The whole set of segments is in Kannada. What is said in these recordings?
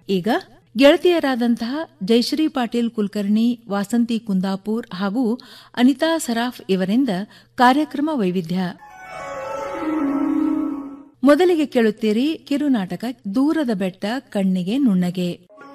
ಈಗ ಗೆಳತಿಯರಾದಂತಹ ಜಯಶ್ರೀ ಪಾಟೀಲ್ ಕುಲಕರ್ಣಿ ವಾಸಂತಿ ಕುಂದಾಪುರ್ ಹಾಗೂ ಅನಿತಾ ಸರಾಫ್ ಇವರಿಂದ ಕಾರ್ಯಕ್ರಮ ವೈವಿಧ್ಯ ಮೊದಲಿಗೆ ಕೇಳುತ್ತೀರಿ ಕಿರುನಾಟಕ ದೂರದ ಬೆಟ್ಟ ಕಣ್ಣಿಗೆ ನುಣ್ಣಗೆ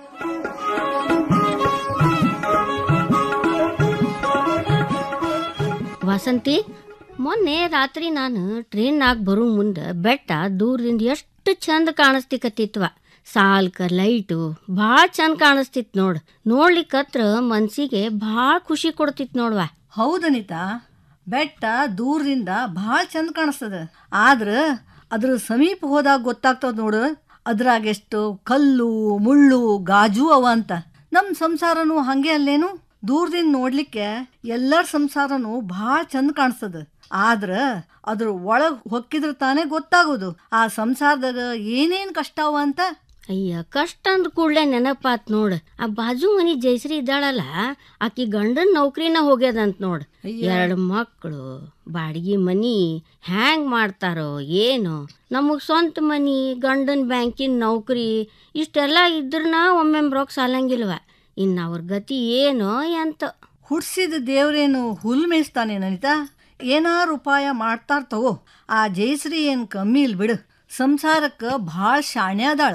ವಾಸಂತಿ ಮೊನ್ನೆ ರಾತ್ರಿ ನಾನು ಟ್ರೈನ್ನಾಗ ಬರೋ ಮುಂದೆ ಬೆಟ್ಟ ದೂರದಿಂದ ಎಷ್ಟು ಚಂದ ಕಾಣಿಸ್ತಿಕತ್ತಿತ್ವ ಸಾಲ್ಕ ಲೈಟು ಭಾಳ ಚಂದ ಕಾಣಿಸ್ತಿತ್ ನೋಡ್ ನೋಡ್ಲಿಕ್ಕತ್ರ ಮನ್ಸಿಗೆ ಭಾಳ ಖುಷಿ ಕೊಡ್ತಿತ್ ನೋಡ್ವಾ ಹೌದನಿತಾ ಬೆಟ್ಟ ದೂರದಿಂದ ಭಾಳ ಚಂದ ಕಾಣಿಸ್ತದ ಆದ್ರ ಅದ್ರ ಸಮೀಪ ಹೋದಾಗ ಗೊತ್ತಾಗ್ತದ ನೋಡು ಅದ್ರಾಗ ಎಷ್ಟು ಕಲ್ಲು ಮುಳ್ಳು ಗಾಜು ಅವ ಅಂತ ನಮ್ ಸಂಸಾರನು ಹಂಗೆ ಅಲ್ಲೇನು ದೂರದಿಂದ ನೋಡ್ಲಿಕ್ಕೆ ಎಲ್ಲರ ಸಂಸಾರನು ಭಾಳ ಚಂದ ಕಾಣಿಸ್ತದ ಆದ್ರ ಅದ್ರ ಒಳಗ್ ಹೊಕ್ಕಿದ್ರ ತಾನೇ ಗೊತ್ತಾಗೋದು ಆ ಸಂಸಾರದಾಗ ಏನೇನ್ ಕಷ್ಟ ಅವ ಅಂತ ಅಯ್ಯ ಕಷ್ಟ ಅಂದ ಕೂಡ್ಲೆ ನೆನಪಾತ್ ನೋಡ್ ಆ ಬಾಜು ಮನಿ ಜಯಶ್ರೀ ಇದ್ದಾಳಲ್ಲ ಆಕಿ ಗಂಡನ್ ನೌಕರಿನ ಹೋಗ್ಯದಂತ ನೋಡ್ ಎರಡು ಮಕ್ಕಳು ಬಾಡಿಗೆ ಮನಿ ಹ್ಯಾಂಗ್ ಮಾಡ್ತಾರೋ ಏನು ನಮಗ್ ಸ್ವಂತ ಮನಿ ಗಂಡನ್ ಬ್ಯಾಂಕಿನ ನೌಕರಿ ಇಷ್ಟೆಲ್ಲ ಇದ್ರನ ಒಮ್ಮೊಮ್ಮೆ ರೊಕ್ಕ ಸಾಲಂಗಿಲ್ವ ಇನ್ನು ಅವ್ರ ಗತಿ ಏನೋ ಎಂತ ಹುಡ್ಸಿದ ದೇವ್ರೇನು ಹುಲ್ ಮೇಯಿಸ್ತಾನೆ ನನಿತಾ ಏನಾರು ಉಪಾಯ ಮಾಡ್ತಾರ ತಗೋ ಆ ಜಯಶ್ರೀ ಏನ್ ಕಮ್ಮಿ ಇಲ್ ಬಿಡು ಸಂಸಾರಕ್ಕ ಭಾಳ ಶಾಣೆ ಅದಾಳ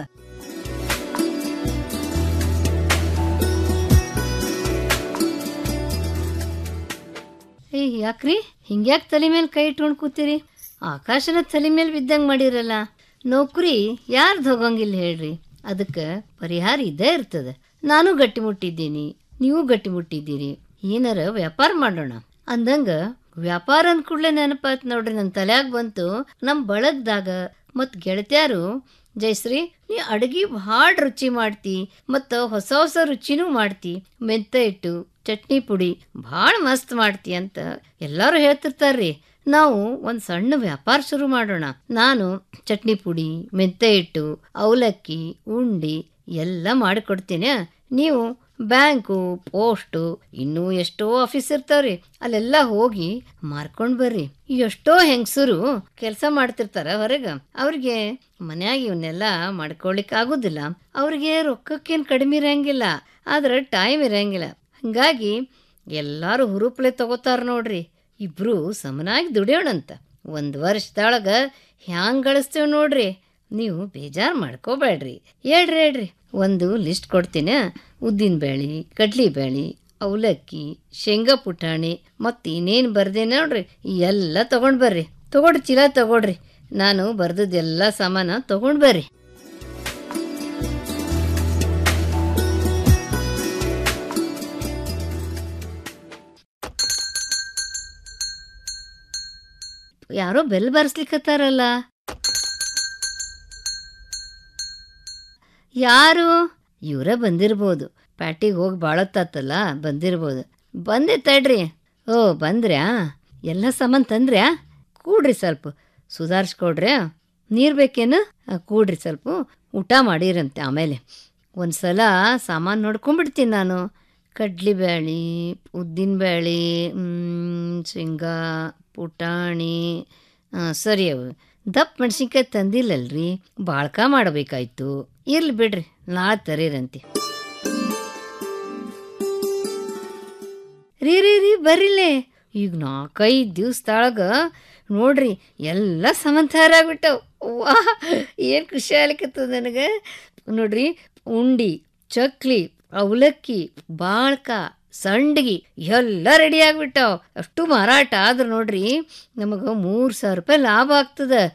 ಏ ಯಾಕ್ರಿ ಹಿಂಗ್ಯಾಕ್ ತಲೆ ಮೇಲೆ ಕೈ ಇಟ್ಕೊಂಡು ಕೂತೀರಿ ಆಕಾಶನ ತಲೆ ಮೇಲೆ ಬಿದ್ದಂಗೆ ಮಾಡಿರಲ್ಲ ನೌಕರಿ ಯಾರ್ದು ಹೋಗಂಗಿಲ್ಲ ಹೇಳ್ರಿ ಅದಕ್ಕೆ ಪರಿಹಾರ ಇದ್ದೇ ಇರ್ತದೆ ನಾನು ಗಟ್ಟಿ ಮುಟ್ಟಿದ್ದೀನಿ ನೀವು ಗಟ್ಟಿ ಮುಟ್ಟಿದ್ದೀರಿ ಏನಾರ ವ್ಯಾಪಾರ ಮಾಡೋಣ ಅಂದಂಗ ವ್ಯಾಪಾರ ಅಂದ ಕೂಡಲೇ ನೆನಪಾತ್ ನೋಡ್ರಿ ನನ್ನ ತಲ್ಯಾಗ ಬಂತು ನಮ್ಮ ಬಳಗದಾಗ ಮತ್ತು ಗೆಳತ್ಯಾರು ಜಯಶ್ರೀ ನೀ ಅಡ್ಗಿ ಭಾಳ ರುಚಿ ಮಾಡ್ತಿ ಮತ್ತು ಹೊಸ ಹೊಸ ರುಚಿನೂ ಮಾಡ್ತಿ ಮೆಂತ ಇಟ್ಟು ಚಟ್ನಿ ಪುಡಿ ಭಾಳ ಮಸ್ತ್ ಮಾಡ್ತಿ ಅಂತ ಎಲ್ಲರೂ ಹೇಳ್ತಿರ್ತಾರ್ರಿ ನಾವು ಒಂದು ಸಣ್ಣ ವ್ಯಾಪಾರ ಶುರು ಮಾಡೋಣ ನಾನು ಚಟ್ನಿ ಪುಡಿ ಮೆಂತೆ ಹಿಟ್ಟು ಅವಲಕ್ಕಿ ಉಂಡಿ ಎಲ್ಲ ಮಾಡಿಕೊಡ್ತೀನಿ ನೀವು ಬ್ಯಾಂಕು ಪೋಸ್ಟು ಇನ್ನೂ ಎಷ್ಟೋ ಆಫೀಸ್ ಇರ್ತಾವ್ರಿ ಅಲ್ಲೆಲ್ಲ ಹೋಗಿ ಮಾರ್ಕೊಂಡ್ ಬರ್ರಿ ಎಷ್ಟೋ ಹೆಂಗಸರು ಕೆಲಸ ಮಾಡ್ತಿರ್ತಾರ ಹೊರಗ ಅವ್ರಿಗೆ ಮನ್ಯಾಗ ಇವನ್ನೆಲ್ಲ ಮಾಡ್ಕೊಳಿಕ್ ಆಗುದಿಲ್ಲ ಅವ್ರಿಗೆ ರೊಕ್ಕಕ್ಕೇನು ಕಡಿಮೆ ಇರಂಗಿಲ್ಲ ಆದ್ರೆ ಟೈಮ್ ಇರಂಗಿಲ್ಲ ಹಂಗಾಗಿ ಎಲ್ಲಾರು ಹುರುಪ್ಲೆ ತಗೋತಾರ ನೋಡ್ರಿ ಇಬ್ರು ಸಮನಾಗಿ ದುಡಿಯೋಣಂತ ಒಂದು ವರ್ಷದೊಳಗ ಹ್ಯಾಂಗ್ ಗಳಿಸ್ತೇವ್ ನೋಡ್ರಿ ನೀವು ಬೇಜಾರು ಮಾಡ್ಕೋಬೇಡ್ರಿ ಹೇಳ್ರಿ ಹೇಳ್ರಿ ಒಂದು ಲಿಸ್ಟ್ ಕೊಡ್ತೀನಿ ಉದ್ದಿನ ಬೇಳೆ ಕಡ್ಲಿ ಬೇಳೆ ಅವಲಕ್ಕಿ ಶೇಂಗಾ ಪುಟಾಣಿ ಮತ್ತು ಇನ್ನೇನು ಬರ್ದೆ ನೋಡ್ರಿ ಎಲ್ಲ ತಗೊಂಡ್ ಬರ್ರಿ ತಗೊಳ್ರಿ ಚೀಲ ತಗೊಳ್ರಿ ನಾನು ಬರ್ದದ್ದೆಲ್ಲ ಸಾಮಾನ ತಗೊಂಡ್ ಬರ್ರಿ ಯಾರೋ ಬೆಲ್ ಬರ್ಸ್ಲಿಕ್ಕತ್ತಾರಲ್ಲ ಯಾರು ಇವರೇ ಬಂದಿರ್ಬೋದು ಪ್ಯಾಟಿಗೆ ಹೋಗಿ ಬಾಳತ್ತಾತಲ್ಲ ಬಂದಿರ್ಬೋದು ಬಂದೆ ತಡ್ರಿ ಓ ಬಂದ್ರ್ಯಾ ಎಲ್ಲ ಸಾಮಾನು ತಂದ್ರ್ಯಾ ಕೂಡ್ರಿ ಸ್ವಲ್ಪ ಸುಧಾರಿಸ್ಕೊಡ್ರಿ ನೀರು ಬೇಕೇನು ಆ, ಕೂಡ್ರಿ ಸ್ವಲ್ಪ ಊಟ ಮಾಡಿರಂತೆ ಆಮೇಲೆ ಒಂದು ಸಲ ಸಾಮಾನು ನೋಡ್ಕೊಂಡ್ಬಿಡ್ತೀನಿ ನಾನು ಕಡ್ಲಿ ಬ್ಯಾಳಿ ಉದ್ದಿನ ಬ್ಯಾಳಿ ಮ್, ಶೇಂಗಾ ಪುಟಾಣಿ ಆ, ಸರಿ ಅವು ದಪ್ಪ ಮೆಣಸಿನ್ಕಾಯಿ ತಂದಿಲ್ಲಲ್ರಿ ಬಾಳ್ಕ ಮಾಡಬೇಕಾಯ್ತು ಇರ್ಲಿ ಬಿಡ್ರಿ ನಾಳೆ ತರೀರಂತೆ ರೀ ರೀ ರೀ ಬರ್ರಿಲೇ ಈಗ ನಾಲ್ಕೈದು ದಿವ್ಸದೊಳಗ ನೋಡ್ರಿ ಎಲ್ಲ ಸಮಾಧಾನ ಆಗ್ಬಿಟ್ಟವು ವಾ ಏನು ಖುಷಿ ಆಗ್ಲಿಕ್ಕತ್ತದ ನನಗೆ ನೋಡ್ರಿ ಉಂಡಿ ಚಕ್ಲಿ ಅವಲಕ್ಕಿ ಬಾಳ್ಕ ಸಂಡ್ಗಿ ಎಲ್ಲ ರೆಡಿ ಆಗ್ಬಿಟ್ಟಾವ ಅಷ್ಟು ಮಾರಾಟ ಆದ್ರೆ ನೋಡ್ರಿ ನಮಗೆ ಮೂರು ಸಾವಿರ ರೂಪಾಯಿ ಲಾಭ ಆಗ್ತದ